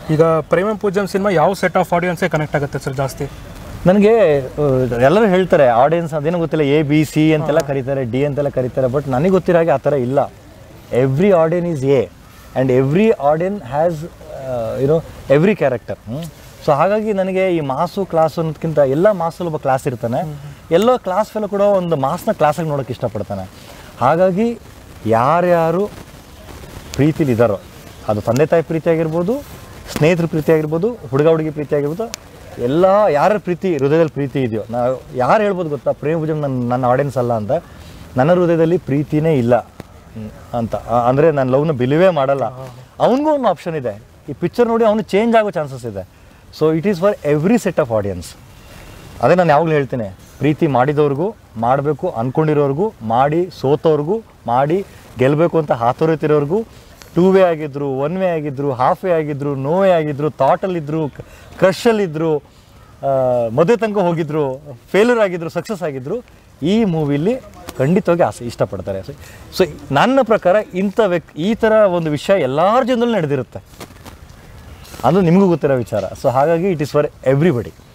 ಈಗ ಪ್ರೇಮ ಪೂಜಮ್ ಸಿನಿಮಾ ಯಾವ set of ಆಡಿಯನ್ಸೇ ಕನೆಕ್ಟ್ ಆಗುತ್ತೆ ಸರ್ ಜಾಸ್ತಿ ನನಗೆ ಎಲ್ಲರೂ ಹೇಳ್ತಾರೆ ಆಡಿಯನ್ಸ್ ಅದೇನೋ ಗೊತ್ತಿಲ್ಲ ಎ ಬಿ ಸಿ ಅಂತೆಲ್ಲ ಕರೀತಾರೆ ಡಿ ಅಂತೆಲ್ಲ ಕರೀತಾರೆ ಬಟ್ ನನಗೆ ಗೊತ್ತಿರೋ ಹಾಗೆ ಆ ಥರ ಇಲ್ಲ every audience is a and every audience has you know every character so ಹಾಗಾಗಿ ನನಗೆ ಈ ಮಾಸು ಕ್ಲಾಸು ಅನ್ನೋದಕ್ಕಿಂತ ಎಲ್ಲ ಮಾಸಲ್ಲಿ ಒಬ್ಬ ಕ್ಲಾಸ್ ಇರ್ತಾನೆ ಎಲ್ಲೋ ಕ್ಲಾಸ್ ಫೆಲ್ಲ ಕೂಡ ಒಂದು ಮಾಸ್ನ ಕ್ಲಾಸಾಗಿ ನೋಡೋಕೆ ಇಷ್ಟಪಡ್ತಾನೆ ಹಾಗಾಗಿ ಯಾರ್ಯಾರು ಪ್ರೀತಿಲಿ ಇದ್ದಾರೋ ಅದು ತಂದೆ ತಾಯಿ ಪ್ರೀತಿ ಆಗಿರ್ಬೋದು ಸ್ನೇಹಿತರ ಪ್ರೀತಿ ಆಗಿರ್ಬೋದು ಹುಡುಗ ಹುಡುಗಿ ಪ್ರೀತಿ ಆಗಿರ್ಬೋದು ಎಲ್ಲ ಯಾರ ಪ್ರೀತಿ ಹೃದಯದಲ್ಲಿ ಪ್ರೀತಿ ಇದೆಯೋ ನಾವು ಯಾರು ಹೇಳ್ಬೋದು ಗೊತ್ತಾ ಪ್ರೇಮ ಪೂಜೆ ನನ್ನ ನನ್ನ ಆಡಿಯನ್ಸ್ ಅಲ್ಲ ಅಂತ ನನ್ನ ಹೃದಯದಲ್ಲಿ ಪ್ರೀತಿನೇ ಇಲ್ಲ ಹ್ಮ್, ಅಂತ ಆ- ಅಂದರೆ ನಾನು ಲವ್ನ ಬಿಲಿವೇ ಮಾಡಲ್ಲ ಅವನಿಗೂ ಒಂದು ಆಪ್ಷನ್ ಇದೆ ಈ ಪಿಕ್ಚರ್ ನೋಡಿ ಅವನು ಚೇಂಜ್ ಆಗೋ ಚಾನ್ಸಸ್ ಇದೆ so it is for every set of audience ಅದೇ ನಾನು ಯಾವಾಗಲೂ ಹೇಳ್ತೀನಿ ಪ್ರೀತಿ ಮಾಡಿದವ್ರಿಗೂ ಮಾಡಬೇಕು ಅಂದ್ಕೊಂಡಿರೋರ್ಗೂ ಮಾಡಿ ಸೋತವ್ರಿಗೂ ಮಾಡಿ ಗೆಲ್ಲಬೇಕು ಅಂತ ಹಾತೊರೆತಿರೋರ್ಗೂ ಟೂ ವೇ ಆಗಿದ್ರು ಒನ್ ವೇ ಆಗಿದ್ರು ಹಾಫ್ ವೇ ಆಗಿದ್ರು ನೋ ವೇ ಆಗಿದ್ರು ಥಾಟಲ್ಲಿದ್ದರು ಕ್ರಷಲ್ಲಿದ್ದರು ಮದುವೆ ತನಕ ಹೋಗಿದ್ರು ಫೇಲ್ಯೂರ್ ಆಗಿದ್ರು ಸಕ್ಸಸ್ ಆಗಿದ್ರು ಈ ಮೂವಿಲಿ ಖಂಡಿತವಾಗಿ ಆಸೆ ಇಷ್ಟಪಡ್ತಾರೆ ಸೊ ನನ್ನ ಪ್ರಕಾರ ಇಂಥ ವ್ಯಕ್ತಿ ಈ ಥರ ಒಂದು ವಿಷಯ ಎಲ್ಲರ ಜನರಲ್ಲೂ ನಡೆದಿರುತ್ತೆ ಅದು ನಿಮಗೂ ಗೊತ್ತಿರೋ ವಿಚಾರ ಸೊ ಹಾಗಾಗಿ ಇಟ್ ಈಸ್ ಫಾರ್ ಎವ್ರಿಬಡಿ